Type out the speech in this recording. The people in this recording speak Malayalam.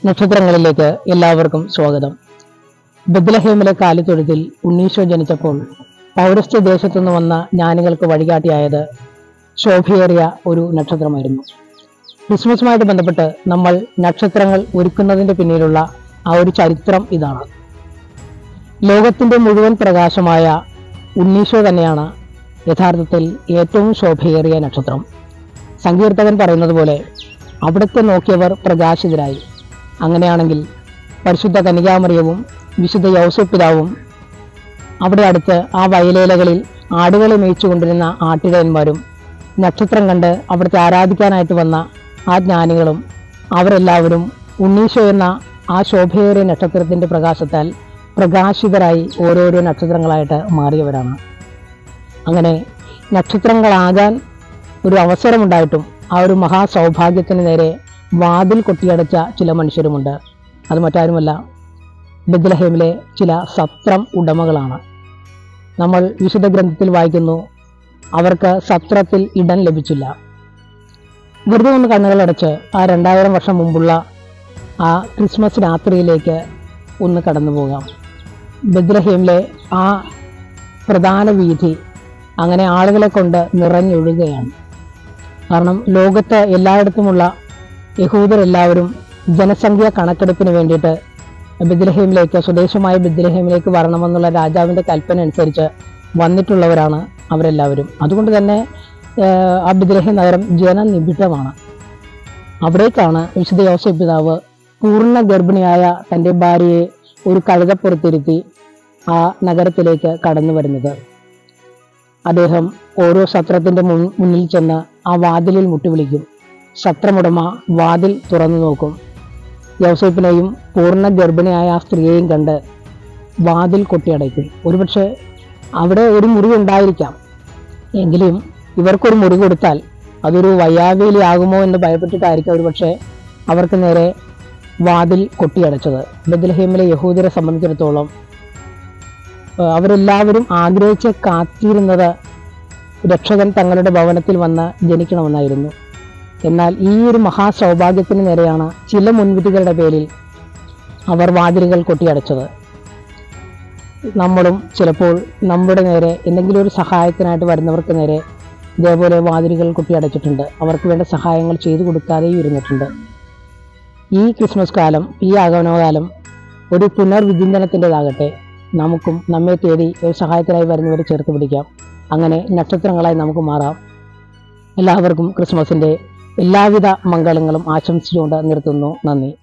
നക്ഷത്രങ്ങളിലേക്ക് എല്ലാവർക്കും സ്വാഗതം ബദ്ലഹേമിലെ കാലിത്തൊഴുത്തിൽ ഉണ്ണീശോ ജനിച്ചപ്പോൾ പൗരസ്ത്യ ദേശത്തുനിന്ന് വന്ന ജ്ഞാനികൾക്ക് വഴികാട്ടിയായത് ശോഭയേറിയ ഒരു നക്ഷത്രമായിരുന്നു ക്രിസ്മസുമായിട്ട് ബന്ധപ്പെട്ട് നമ്മൾ നക്ഷത്രങ്ങൾ ഒരുക്കുന്നതിന്റെ പിന്നിലുള്ള ആ ഒരു ചരിത്രം ഇതാണ് ലോകത്തിന്റെ മുഴുവൻ പ്രകാശമായ ഉണ്ണീശോ തന്നെയാണ് യഥാർത്ഥത്തിൽ ഏറ്റവും ശോഭയേറിയ നക്ഷത്രം സങ്കീർത്തകൻ പറയുന്നത് പോലെ അവിടുത്തെ നോക്കിയവർ പ്രകാശിതരായി അങ്ങനെയാണെങ്കിൽ പരിശുദ്ധ കനികാമറിയവും വിശുദ്ധ യൗസപിതാവും അവിടെ അടുത്ത് ആ വയലേലകളിൽ ആടുകളെ മേയിച്ചു കൊണ്ടിരുന്ന ആട്ടിടയന്മാരും നക്ഷത്രം കണ്ട് അവിടുത്തെ ആരാധിക്കാനായിട്ട് വന്ന ആ ജ്ഞാനികളും അവരെല്ലാവരും ഉണ്ണീശോ എന്ന ആ ശോഭയേറിയ നക്ഷത്രത്തിന്റെ പ്രകാശത്താൽ പ്രകാശിതരായി ഓരോരോ നക്ഷത്രങ്ങളായിട്ട് മാറിയവരാണ് അങ്ങനെ നക്ഷത്രങ്ങളാകാൻ ഒരു അവസരമുണ്ടായിട്ടും ആ ഒരു മഹാസൗഭാഗ്യത്തിന് നേരെ വാതിൽ കൊട്ടിയടച്ച ചില മനുഷ്യരുമുണ്ട് അത് മറ്റാരുമല്ല ബദ്ലഹേമിലെ ചില സത്രം ഉടമകളാണ് നമ്മൾ വിശുദ്ധ ഗ്രന്ഥത്തിൽ വായിക്കുന്നു അവർക്ക് സത്രത്തിൽ ഇടം ലഭിച്ചില്ല വെറുതെ ഒന്ന് കണ്ണുകളടച്ച് ആ രണ്ടായിരം വർഷം മുമ്പുള്ള ആ ക്രിസ്മസ് രാത്രിയിലേക്ക് ഒന്ന് കടന്നു പോകാം ബദ്ലഹേമിലെ ആ പ്രധാന വീഥി അങ്ങനെ ആളുകളെ കൊണ്ട് നിറഞ്ഞൊഴുകയാണ് കാരണം ലോകത്ത് എല്ലായിടത്തുമുള്ള യഹൂദരെല്ലാവരും ജനസംഖ്യ കണക്കെടുപ്പിന് വേണ്ടിയിട്ട് ബദ്ലഹേമിലേക്ക് സ്വദേശമായ ബദ്ലഹേമിലേക്ക് വരണമെന്നുള്ള രാജാവിൻ്റെ കൽപ്പന അനുസരിച്ച് വന്നിട്ടുള്ളവരാണ് അവരെല്ലാവരും അതുകൊണ്ട് തന്നെ ഏഹ്, ആ ബദ്ലഹേം നഗരം ജനനിബിഡമാണ് അവിടേക്കാണ് വിശുദ്ധ യോസഫ് പിതാവ് പൂർണ്ണ ഗർഭിണിയായ തൻ്റെ ഭാര്യയെ ഒരു കഴുതപ്പുറത്തിരുത്തി ആ നഗരത്തിലേക്ക് കടന്നു വരുന്നത് അദ്ദേഹം ഓരോ സത്രത്തിന്റെ മുൻ മുന്നിൽ ചെന്ന് ആ വാതിലിൽ മുട്ടിവിളിക്കും സത്രമുടമ വാതിൽ തുറന്നു നോക്കും യൗസേപ്പിനെയും പൂർണ്ണ ഗർഭിണിയായ ആ സ്ത്രീയെയും കണ്ട് വാതിൽ കൊട്ടിയടയ്ക്കും ഒരുപക്ഷെ അവിടെ ഒരു മുറി ഉണ്ടായിരിക്കാം എങ്കിലും ഇവർക്കൊരു മുറി കൊടുത്താൽ അതൊരു വയ്യാവേലി ആകുമോ എന്ന് ഭയപ്പെട്ടിട്ടായിരിക്കും ഒരുപക്ഷെ അവർക്ക് നേരെ വാതിൽ കൊട്ടിയടച്ചത് ബദ്ലഹേമിലെ യഹൂദരെ സംബന്ധിച്ചിടത്തോളം ഏഹ് അവരെല്ലാവരും ആഗ്രഹിച്ച് കാത്തിരുന്നത് രക്ഷകൻ തങ്ങളുടെ ഭവനത്തിൽ വന്ന് ജനിക്കണമെന്നായിരുന്നു എന്നാൽ ഈ ഒരു മഹാസൗഭാഗ്യത്തിന് നേരെയാണ് ചില മുൻവിധികളുടെ പേരിൽ അവർ വാതിലുകൾ കൊട്ടിയടച്ചത് നമ്മളും ചിലപ്പോൾ നമ്മുടെ നേരെ എന്തെങ്കിലും ഒരു സഹായത്തിനായിട്ട് വരുന്നവർക്ക് നേരെ ഇതേപോലെ വാതിലുകൾ കൊട്ടിയടച്ചിട്ടുണ്ട് അവർക്ക് വേണ്ട സഹായങ്ങൾ ചെയ്തു കൊടുക്കാതെയും ഇരുന്നിട്ടുണ്ട് ഈ ക്രിസ്മസ് കാലം ഈ ആഗമനകാലം ഒരു പുനർവിചിന്തനത്തിൻ്റെതാകട്ടെ നമുക്കും നമ്മെ തേടി ഒരു സഹായത്തിനായി വരുന്നവരെ ചേർത്ത് പിടിക്കാം അങ്ങനെ നക്ഷത്രങ്ങളായി നമുക്ക് മാറാം എല്ലാവർക്കും ക്രിസ്മസിൻ്റെ എല്ലാവിധ മംഗളങ്ങളും ആശംസിച്ചുകൊണ്ട് നിർത്തുന്നു നന്ദി